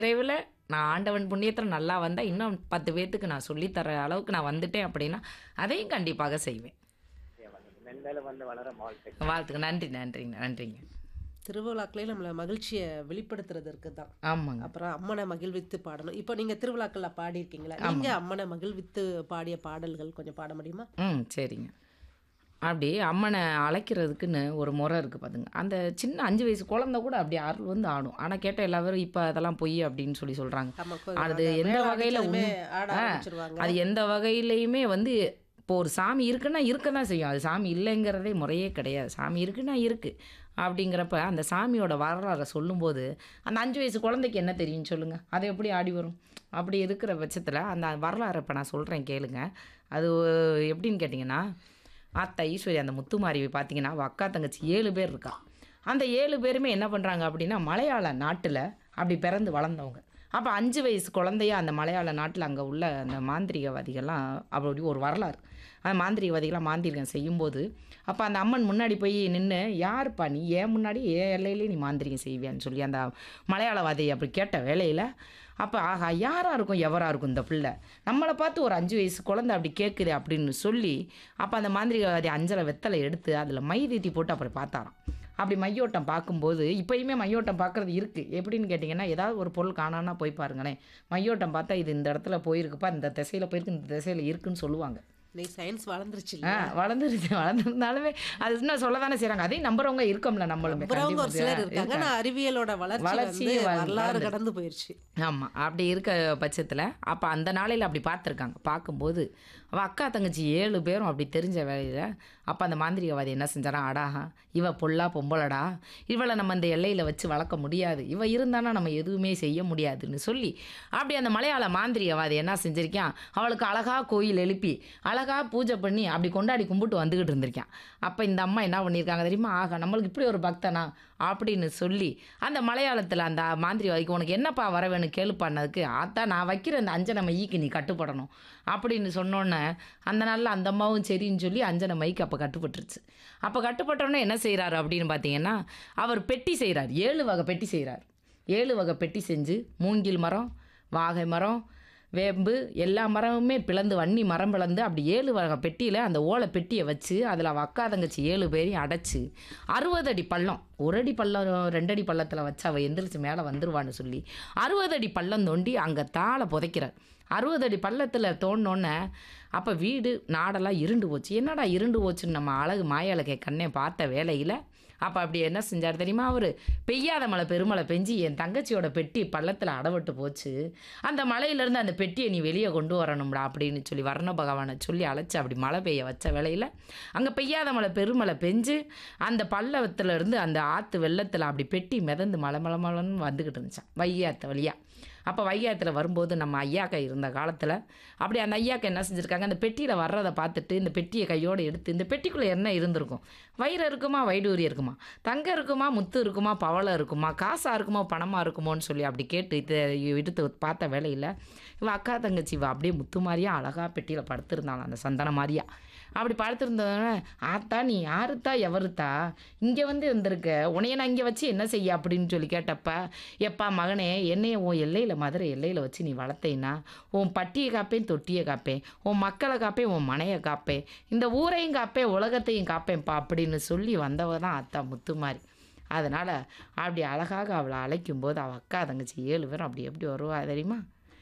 விரைவில நான் ஆண்டவன் புண்ணியத்துல நல்லா வந்தா, இன்னும் 10 பேத்துக்கு நான் சொல்லி தர அளவுக்கு நான் வந்துட்டேன் அப்படின்னா, அதையும் கண்டிப்பாக செய்வேன். மென்மேலும் வந்து வளர வாழ்த்துக்கள். வாழ்த்துக்கள். நன்றி, நன்றிங்க, நன்றிங்க. திருவிழாக்களே நம்மள மகிழ்ச்சிய வெளிப்படுத்துறதற்கு தான். ஆமாங்க. அப்புறம் அம்மன மகிழ்வித்து பாடணும். இப்போ நீங்க திருவிழாக்கள்ல பாடியிருக்கீங்களா? நீங்க அம்மன மகிழ்வித்து பாடிய பாடல்கள் கொஞ்சம் பாட முடியுமா? ம். சரிங்க. அப்படி அம்மன அழைக்கிறதுக்குன்னு ஒரு முறை இருக்கு பாத்துங்க. அந்த சின்ன 5 வயசு குழந்தை கூட அப்படி அருள் வந்து ஆடும். ஆனா கேட்டா எல்லாரும் இப்ப அதெல்லாம் பொய் அப்படின்னு சொல்லி சொல்றாங்க. ஆமா, கொ- அது அந்த எந்த மேளம் வகையில அடிச்சதுமே உண்மை ஆட ஆ, ஆரம்பிச்சிருவாங்க. அது எந்த வகையிலயுமே வந்து இப்போ ஒரு சாமி இருக்குன்னா இருக்க தான் செய்யும். அது சாமி இல்லைங்கிறதே முறையே கிடையாது. சாமி இருக்குன்னா இருக்கு. அப்படிங்கிறப்ப அந்த சாமியோட வரலாறை சொல்லும்போது, அந்த 5 வயசு குழந்தைக்கு என்ன தெரியும் சொல்லுங்க? அது எப்படி ஆடி வரும்? அப்படி இருக்கிற பட்சத்துல அந்த வரலாறை இப்ப நான் சொல்றேன் கேளுங்க. அது எப்படின்னு கேட்டிங்கன்னா, ஆத்தா ஈஸ்வரி அந்த முத்துமாரி பார்த்தீங்கன்னா, அவ அக்கா, தங்கச்சி 7 பேர் இருக்கா. அந்த 7 பேருமே என்ன பண்றாங்க அப்படின்னா, மலையாள நாட்டுல அப்படி பிறந்து வளர்ந்தவங்க. அப்ப 5 வயசு குழந்தையா அந்த மலையாள நாட்டுல அங்க உள்ள அந்த மாந்திரீகவாதிகள்லாம் அப்படி ஒரு வரலாறு. அந்த மாந்திரீகவாதிகள்லாம் மாந்திரீகம் செய்யும்போது, அப்ப அந்த அம்மன் முன்னாடி போய் நின்னு, "யாருப்பா நீ? என் முன்னாடி என் எல்லையிலே நீ மாந்திரீகம் செய்வியான்னு?" சொல்லி அந்த மலையாளவாதி அப்படி கேட்ட வேளையில, அப்ப ஆஹா! யாரா இருக்கும்? எவரா இருக்கும் இந்த பிள்ளை? நம்மள பார்த்து ஒரு 5 வயசு குழந்தை அப்படி கேட்குதே அப்படின்னு சொல்லி, அப்ப அந்த மாந்திரீகவாதி அஞ்சல வெத்தலை எடுத்து அதுல மை தீட்டி போட்டு அப்படி பார்த்தாராம். அப்படி மையோட்டம் பார்க்கும்போது, இப்பயுமே மையோட்டம் பார்க்கறது இருக்கு. எப்படின்னு கேட்டிங்கன்னா, ஏதாவது ஒரு பொருள் காணோம்னா போய் பாருங்களேன். மையோட்டம் பார்த்தா இது இந்த இடத்துல போயிருக்குப்பா, இந்த திசையில போயிருக்கு, இந்த திசையில இருக்குன்னு சொல்லுவாங்க. நீ சயின்ஸ் வளர்ந்துருச்சு ஆ இல்லையா? வளர்ந்துருச்சு. வளர்ந்திருந்தாலுமே அது இன்னும் சொல்ல தானே செய்றாங்க. அதையும் நம்புறவங்க இருக்கோம்ல நம்மளுமே. நம்புறவங்க ஒரு கண்டிப்பா சிலர் இருக்காங்க. இருக்காங்க. ஆனா அறிவியலோட வளர்ச்சி வந்து வளர்ச்சியும் வள- வரலாறு வளர்ந்து- கடந்து போயிருச்சு. ஆமா. அப்படி இருக்க பட்சத்துல, அப்ப அந்த நாளையில அப்படி பார்த்துருக்காங்க. பார்க்கும்போது, அவ அக்கா, தங்கச்சி 7 பேரும் அப்படி தெரிஞ்ச வேளையில, அப்ப அந்த மாந்திரீகவாதி என்ன செஞ்சாராம், "அடா! இவ பொல்லா பொம்பளடா. இவள நம்ம இந்த எல்லையில வச்சு வளர்க்க முடியாது. இவ இருந்தான்னா நம்ம எதுவுமே செய்ய முடியாதுன்னு" சொல்லி, அப்படி அந்த மலையாள மாந்திரீகவாதி என்ன செஞ்சிருக்கான், அவளுக்கு அழகா கோயில் எழுப்பி, அழகா பூஜை பண்ணி, அப்படி கொண்டாடி கும்பிட்டு வந்துகிட்டு இருந்திருக்கான். அப்ப இந்த அம்மா என்ன பண்ணியிருக்காங்க தெரியுமா? ஆஹா! நம்மளுக்கு இப்படி ஒரு பக்தனா? அப்படின்னு சொல்லி, அந்த மலையாளத்துல அந்த மாந்திரீகவாதிக்கு, "உனக்கு என்னப்பா வர வேணும் கேளுப்பான்னதுக்கு", "ஆத்தா நான் வைக்கிற இந்த அஞ்சன மைக்கு நீ கட்டுப்படணும்" அப்படின்னு சொன்னோன்னே, அந்த நாள்ல அந்த அம்மாவும் சரின்னு சொல்லி அஞ்சன மைக்கு அப்ப கட்டுப்பட்டுருச்சு. அப்ப கட்டுப்பட்டோன்னே என்ன செய்றாரு அப்படின்னு பார்த்தீங்கன்னா, அவர் பெட்டி செய்றார். 7 வகை பெட்டி செய்றார். 7 வகை பெட்டி செஞ்சு, மூங்கில் மரம், வாகை மரம், வேம்பு எல்லா மரமுமே பிளந்து வன்னி மரம் பிளந்து அப்படி 7 வகை பெட்டியில அந்த ஓலை பெட்டிய வச்சு, அதுல அவ அக்கா, தங்கச்சி 7 பேரையும் அடைச்சு, 60 அடி பள்ளம். 1 அடி பள்ளம், 2 அடி பள்ளத்துல வச்சு அவ எந்திரிச்சு மேல வந்துருவான்னு சொல்லி, 60 அடி பள்ளம் தோண்டி அங்க தாள புதைக்கிறார். 60 அடி பள்ளத்துல தோண்டுனோன்னே, அப்ப வீடு, நாடெல்லாம் இருண்டு போச்சு. என்னடா இருண்டு போச்சுன்னு நம்ம அழகு மாயழகை கண்ணே பார்த்த வேளையில, அப்ப அப்படி என்ன செஞ்சார் தெரியுமா அவரு? பெய்யாத மழை பெருமழை பெஞ்சு என் தங்கச்சியோட பெட்டி பள்ளத்துல அடபட்டு போச்சு. அந்த மழையிலேருந்து அந்த பெட்டிய நீ வெளிய கொண்டு வரணும்டா அப்படின்னு சொல்லி வர்ண பகவான சொல்லி அழைச்சு அப்படி மழை பெய்ய வச்ச வேளையில, அங்க பெய்யாத மழை பெருமழை பெஞ்சு, அந்த பள்ளத்துல இருந்து அந்த ஆத்து வெள்ளத்துல அப்படி பெட்டி மிதந்து மல மல மலன்னு வந்துகிட்டு இருந்துச்சாம். வைகையாத்து வழியா. அப்ப வைகையாத்துல வரும்போது நம்ம ஐயாக்கா இருந்த காலத்துல, அப்படி அந்த ஐயாக்கா என்ன செஞ்சிருக்காங்க, அந்த பெட்டியில வர்றத பார்த்துட்டு, இந்த பெட்டிய கையோட எடுத்து, இந்த பெட்டிக்குள்ள என்ன இருந்திருக்கும்? வைரம் இருக்குமா? வைடூரியம் இருக்குமா? தங்கம் இருக்குமா? முத்து இருக்குமா? பவளம் இருக்குமா? காசா இருக்குமோ? பணமா இருக்குமோன்னு சொல்லி அப்படி கேட்டு இத எடுத்து பார்த்த வேளையில, இவ அக்கா, தங்கச்சி இவ அப்படியே முத்து மாரியா அழகா பெட்டியில படுத்திருந்தாளாம் அந்த சந்தன மாரியா. அப்படி படுத்திருந்தோன்னே, "ஆத்தா நீ யாருத்தா? எவருத்தா? இங்க வந்து இருந்திருக்க. உன்னைய நான் இங்க வச்சு என்ன செய்ய?" அப்படின்னு சொல்லி கேட்டப்ப, "எப்பா மகனே, என்னைய உன் எல்லையில மதுரை எல்லையில வச்சு நீ வளர்த்தேன்னா, உன் பட்டிய காப்பேன், தொட்டிய காப்பேன். உன் மக்கள காப்பேன், உன் மனைய காப்பேன். இந்த ஊரையும் காப்பேன், உலகத்தையும் காப்பேன்ப்பா" அப்படின்னு சொல்லி வந்தவ தான் ஆத்தா முத்துமாரி. அதனால அப்படி அழகாக அவள அழைக்கும்போது, அவ அக்கா, தங்கச்சி 7 பேரும் அப்படி எப்படி வருவா தெரியுமா?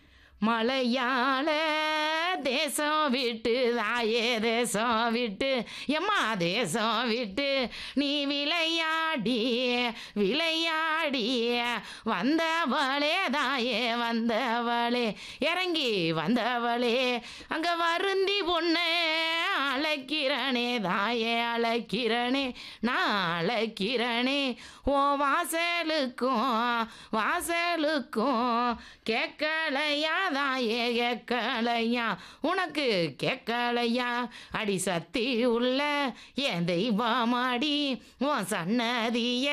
மலையாள தேசம் விட்டு தாயே தேசம் விட்டு எம்மா தேசம் விட்டு நீ விளையாடி விளையாடி வந்தவளே தாயே வந்தவளே இறங்கி வந்தவளே அங்க வருந்தி பொண்ணு அழைக்கிறனே தாயே அழைக்கிறனே நான் அழைக்கிறனே ஓ வாசலுக்கும் வாசலுக்கும் கேட்கலையா தாயே கேட்கலையா உனக்கு கேட்கலையா அடி சத்தி உள்ள என் தெய்வமாடி உன் சன்னதிய